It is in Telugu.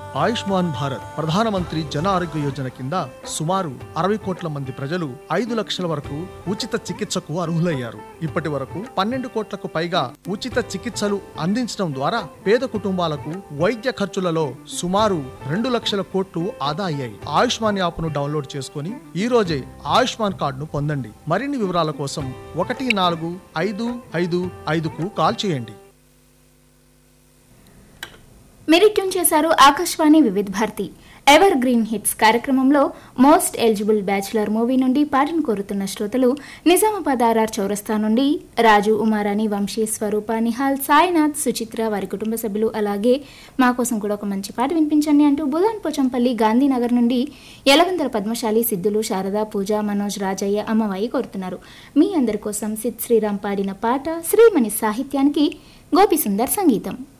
ఆయుష్మాన్ భారత్ ప్రధానమంత్రి జన ఆరోగ్య యోజన కింద సుమారు అరవై కోట్ల మంది ప్రజలు ఐదు లక్షల వరకు ఉచిత చికిత్సకు అర్హులయ్యారు ఇప్పటి వరకు పన్నెండు కోట్లకు పైగా ఉచిత చికిత్సలు అందించడం ద్వారా పేద కుటుంబాలకు వైద్య ఖర్చులలో సుమారు రెండు లక్షల కోట్లు ఆదా అయ్యాయి ఆయుష్మాన్ యాప్ను డౌన్లోడ్ చేసుకుని ఈ రోజే ఆయుష్మాన్ కార్డును పొందండి మరిన్ని వివరాల కోసం ఒకటి నాలుగు ఐదు ఐదు ఐదుకు కాల్ చేయండి మీరు ట్యూన్ చేశారు Akashvani Vividh Bharati evergreen hits కార్యక్రమంలో మోస్ట్ ఎలిజిబుల్ బ్యాచులర్ మూవీ నుండి పాటను కోరుతున్న శ్రోతలు నిజామాబాద్ ఆర్ఆర్ చౌరస్తా నుండి రాజు ఉమారాణి వంశీ స్వరూప నిహాల్ సాయినాథ్ సుచిత్ర వారి కుటుంబ సభ్యులు అలాగే మా కోసం కూడా ఒక మంచి పాట వినిపించండి అంటూ బుధాన్ పోచంపల్లి గాంధీనగర్ నుండి యలవంతర పద్మశాలి సిద్ధులు శారద పూజ మనోజ్ రాజయ్య అమ్మవాయి కోరుతున్నారు మీ అందరి కోసం సిద్ శ్రీరామ్ పాడిన పాట శ్రీమణి సాహిత్యానికి గోపిసుందర్ సంగీతం